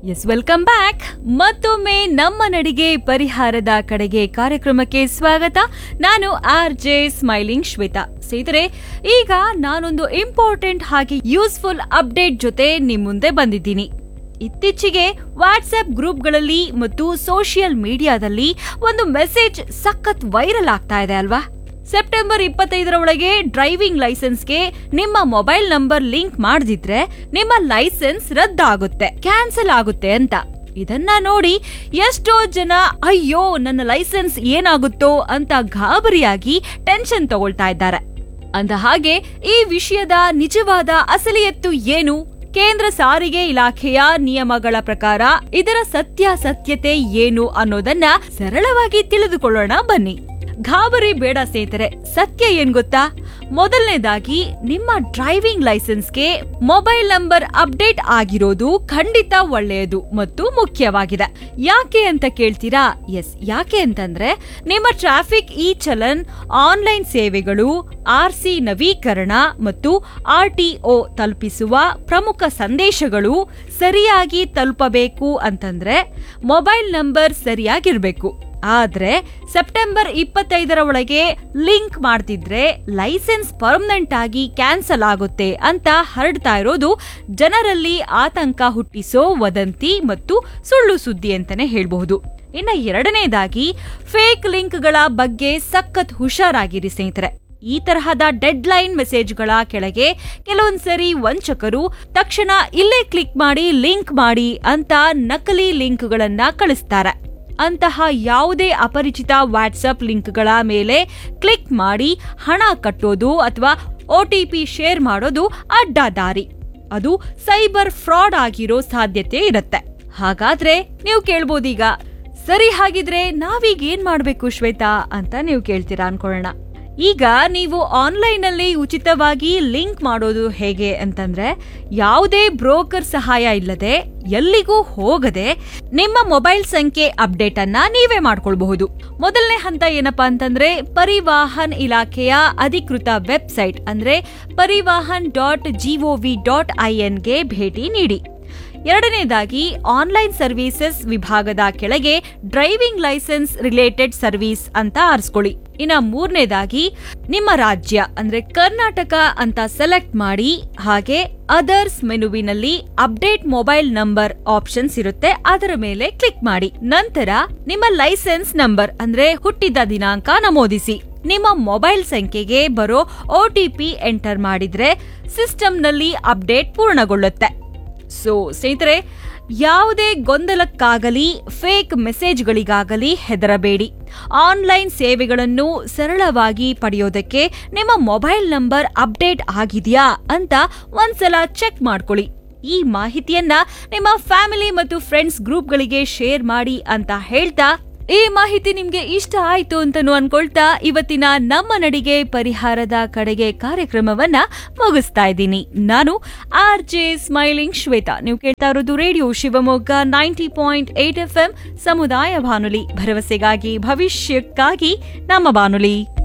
S welcome back ಮತ್ತೊಮ್ಮೆ ನಮ್ಮ ನಡಿಗೆ ಪರಿಹಾರದ ಕಡೆಗೆ ಕಾರ್ಯಕ್ರಮಕ್ಕೆ ಸ್ವಾಗತ ನಾನು ಆರ್ ಜೆ ಸ್ಮೈಲಿಂಗ್ ಶ್ವೇತಾ ಸ್ನೇಹಿತರೆ ಈಗ ನಾನೊಂದು ಇಂಪಾರ್ಟೆಂಟ್ ಹಾಗೆ ಯೂಸ್ಫುಲ್ ಅಪ್ಡೇಟ್ ಜೊತೆ ನಿಮ್ ಮುಂದೆ ಬಂದಿದ್ದೀನಿ ಇತ್ತೀಚೆಗೆ ವಾಟ್ಸ್ಆಪ್ ಗ್ರೂಪ್ಗಳಲ್ಲಿ ಮತ್ತು ಸೋಷಿಯಲ್ ಮೀಡಿಯಾದಲ್ಲಿ ಒಂದು ಮೆಸೇಜ್ ಸಖತ್ ವೈರಲ್ ಆಗ್ತಾ ಇದೆ ಅಲ್ವಾ ಸೆಪ್ಟೆಂಬರ್ ಇಪ್ಪತ್ತೈದರ ಒಳಗೆ ಡ್ರೈವಿಂಗ್ ಲೈಸೆನ್ಸ್ಗೆ ನಿಮ್ಮ ಮೊಬೈಲ್ ನಂಬರ್ ಲಿಂಕ್ ಮಾಡದಿದ್ರೆ ನಿಮ್ಮ ಲೈಸೆನ್ಸ್ ರದ್ದಾಗುತ್ತೆ ಕ್ಯಾನ್ಸಲ್ ಆಗುತ್ತೆ ಅಂತ ಇದನ್ನ ನೋಡಿ ಎಷ್ಟೋ ಜನ ಅಯ್ಯೋ ನನ್ನ ಲೈಸೆನ್ಸ್ ಏನಾಗುತ್ತೋ ಅಂತ ಗಾಬರಿಯಾಗಿ ಟೆನ್ಷನ್ ತಗೊಳ್ತಾ ಇದ್ದಾರೆ ಅಂದ ಹಾಗೆ ಈ ವಿಷಯದ ನಿಜವಾದ ಅಸಲಿಯತ್ತು ಏನು ಕೇಂದ್ರ ಸಾರಿಗೆ ಇಲಾಖೆಯ ನಿಯಮಗಳ ಪ್ರಕಾರ ಇದರ ಸತ್ಯಾಸತ್ಯತೆ ಏನು ಅನ್ನೋದನ್ನ ಸರಳವಾಗಿ ತಿಳಿದುಕೊಳ್ಳೋಣ ಬನ್ನಿ ಗಾಬರಿ ಬೇಡ ಸ್ನೇಹಿತರೆ ಸತ್ಯ ಏನ್ ಗೊತ್ತಾ ಮೊದಲನೇದಾಗಿ ನಿಮ್ಮ ಡ್ರೈವಿಂಗ್ ಲೈಸೆನ್ಸ್ಗೆ ಮೊಬೈಲ್ ನಂಬರ್ ಅಪ್ಡೇಟ್ ಆಗಿರೋದು ಖಂಡಿತ ಒಳ್ಳೆಯದು ಮತ್ತು ಮುಖ್ಯವಾಗಿದೆ ಯಾಕೆ ಅಂತ ಕೇಳ್ತೀರಾ ಎಸ್ ಯಾಕೆ ಅಂತಂದ್ರೆ ನಿಮ್ಮ ಟ್ರಾಫಿಕ್ ಇ ಚಲನ್ ಆನ್ಲೈನ್ ಸೇವೆಗಳು ಆರ್ಸಿ ನವೀಕರಣ ಮತ್ತು ಆರ್ಟಿಒ ತಲುಪಿಸುವ ಪ್ರಮುಖ ಸಂದೇಶಗಳು ಸರಿಯಾಗಿ ತಲುಪಬೇಕು ಅಂತಂದ್ರೆ ಮೊಬೈಲ್ ನಂಬರ್ ಸರಿಯಾಗಿರ್ಬೇಕು ಆದ್ರೆ ಸೆಪ್ಟೆಂಬರ್ ಇಪ್ಪತ್ತೈದರ ಒಳಗೆ ಲಿಂಕ್ ಮಾಡ್ತಿದ್ರೆ ಲೈಸೆನ್ಸ್ ಪರ್ಮನೆಂಟ್ ಆಗಿ ಕ್ಯಾನ್ಸಲ್ ಆಗುತ್ತೆ ಅಂತ ಹರಡ್ತಾ ಇರೋದು ಜನರಲ್ಲಿ ಆತಂಕ ಹುಟ್ಟಿಸೋ ವದಂತಿ ಮತ್ತು ಸುಳ್ಳು ಸುದ್ದಿ ಅಂತಾನೆ ಹೇಳ್ಬಹುದು ಇನ್ನ ಎರಡನೇದಾಗಿ ಫೇಕ್ ಲಿಂಕ್ಗಳ ಬಗ್ಗೆ ಸಖತ್ ಹುಷಾರಾಗಿರಿ ಸ್ನೇಹಿತರೆ ಈ ತರಹದ ಡೆಡ್ ಲೈನ್ ಮೆಸೇಜ್ಗಳ ಕೆಳಗೆ ಕೆಲವೊಂದ್ಸರಿ ವಂಚಕರು ತಕ್ಷಣ ಇಲ್ಲೇ ಕ್ಲಿಕ್ ಮಾಡಿ ಲಿಂಕ್ ಮಾಡಿ ಅಂತ ನಕಲಿ ಲಿಂಕ್ಗಳನ್ನ ಕಳಿಸ್ತಾರೆ ಅಂತಹ ಯಾವುದೇ ಅಪರಿಚಿತ ವಾಟ್ಸಪ್ ಲಿಂಕ್ಗಳ ಮೇಲೆ ಕ್ಲಿಕ್ ಮಾಡಿ ಹಣ ಕಟ್ಟೋದು ಅಥವಾ ಒ ಟಿ ಪಿ ಶೇರ್ ಮಾಡೋದು ಅಡ್ಡ ದಾರಿ ಅದು ಸೈಬರ್ ಫ್ರಾಡ್ ಆಗಿರೋ ಸಾಧ್ಯತೆ ಇರುತ್ತೆ ಹಾಗಾದ್ರೆ ನೀವು ಕೇಳ್ಬೋದೀಗ ಸರಿ ಹಾಗಿದ್ರೆ ನಾವೀಗ ಏನ್ ಮಾಡ್ಬೇಕು ಶ್ವೇತಾ ಅಂತ ನೀವು ಕೇಳ್ತೀರಾ ಅನ್ಕೊಳ್ಳೋಣ ಈಗ ನೀವು ಆನ್ಲೈನ್ ಅಲ್ಲಿ ಉಚಿತವಾಗಿ ಲಿಂಕ್ ಮಾಡೋದು ಹೇಗೆ ಅಂತಂದ್ರೆ ಯಾವುದೇ ಬ್ರೋಕರ್ ಸಹಾಯ ಇಲ್ಲದೆ ಎಲ್ಲಿಗೂ ಹೋಗದೆ ನಿಮ್ಮ ಮೊಬೈಲ್ ಸಂಖ್ಯೆ ಅಪ್ಡೇಟ್ ಅನ್ನ ನೀವೇ ಮಾಡ್ಕೊಳ್ಬಹುದು ಮೊದಲನೇ ಹಂತ ಏನಪ್ಪಾ ಅಂತಂದ್ರೆ ಪರಿವಾಹನ್ ಇಲಾಖೆಯ ಅಧಿಕೃತ ವೆಬ್ಸೈಟ್ ಅಂದ್ರೆ ಪರಿವಾಹನ್ ಡಾಟ್ ಜಿಒವಿ ಡಾಟ್ ಐಎನ್ಗೆ ಭೇಟಿ ನೀಡಿ ಎರಡನೇದಾಗಿ ಆನ್ಲೈನ್ ಸರ್ವೀಸಸ್ ವಿಭಾಗದ ಕೆಳಗೆ ಡ್ರೈವಿಂಗ್ ಲೈಸೆನ್ಸ್ ರಿಲೇಟೆಡ್ ಸರ್ವಿಸ್ ಅಂತ ಆರಿಸ್ಕೊಳ್ಳಿ ಇನ್ನ ಮೂರನೇದಾಗಿ ನಿಮ್ಮ ರಾಜ್ಯ ಅಂದ್ರೆ ಕರ್ನಾಟಕ ಅಂತ ಸೆಲೆಕ್ಟ್ ಮಾಡಿ ಹಾಗೆ ಅದರ್ಸ್ ಮೆನುವಿನಲ್ಲಿ ಅಪ್ಡೇಟ್ ಮೊಬೈಲ್ ನಂಬರ್ ಆಪ್ಷನ್ಸ್ ಇರುತ್ತೆ ಅದರ ಮೇಲೆ ಕ್ಲಿಕ್ ಮಾಡಿ ನಂತರ ನಿಮ್ಮ ಲೈಸೆನ್ಸ್ ನಂಬರ್ ಅಂದ್ರೆ ಹುಟ್ಟಿದ ದಿನಾಂಕ ನಮೂದಿಸಿ ನಿಮ್ಮ ಮೊಬೈಲ್ ಸಂಖ್ಯೆಗೆ ಬರೋ ಒ ಟಿ ಪಿ ಎಂಟರ್ ಮಾಡಿದ್ರೆ ಸಿಸ್ಟಂನಲ್ಲಿ ಅಪ್ಡೇಟ್ ಪೂರ್ಣಗೊಳ್ಳುತ್ತೆ ಸೊ ಸ್ನೇಹಿತರೆ ಯಾವುದೇ ಗೊಂದಲಕ್ಕಾಗಲಿ ಫೇಕ್ ಮೆಸೇಜ್ಗಳಿಗಾಗಲಿ ಹೆದರಬೇಡಿ ಆನ್ಲೈನ್ ಸೇವೆಗಳನ್ನು ಸರಳವಾಗಿ ಪಡೆಯೋದಕ್ಕೆ ನಿಮ್ಮ ಮೊಬೈಲ್ ನಂಬರ್ ಅಪ್ಡೇಟ್ ಆಗಿದೆಯಾ ಅಂತ ಒಂದ್ಸಲ ಚೆಕ್ ಮಾಡ್ಕೊಳ್ಳಿ ಈ ಮಾಹಿತಿಯನ್ನ ನಿಮ್ಮ ಫ್ಯಾಮಿಲಿ ಮತ್ತು ಫ್ರೆಂಡ್ಸ್ ಗ್ರೂಪ್ಗಳಿಗೆ ಶೇರ್ ಮಾಡಿ ಅಂತ ಹೇಳ್ತಾ ಈ ಮಾಹಿತಿ ನಿಮ್ಗೆ ಇಷ್ಟ ಆಯ್ತು ಅಂತನೂ ಅನ್ಕೊಳ್ತಾ ಇವತ್ತಿನ ನಮ್ಮ ನಡಿಗೆ ಪರಿಹಾರದ ಕಡೆಗೆ ಕಾರ್ಯಕ್ರಮವನ್ನ ಮುಗಿಸ್ತಾ ಇದ್ದೀನಿ ನಾನು ಆರ್ ಜೆ ಸ್ಮೈಲಿಂಗ್ ಶ್ವೇತಾ ನೀವು ಕೇಳ್ತಾ ಇರೋದು radio Shivamogga ninety point eight F M ಸಮುದಾಯ ಬಾನುಲಿ ಭರವಸೆಗಾಗಿ ಭವಿಷ್ಯಕ್ಕಾಗಿ ನಮ್ಮ ಬಾನುಲಿ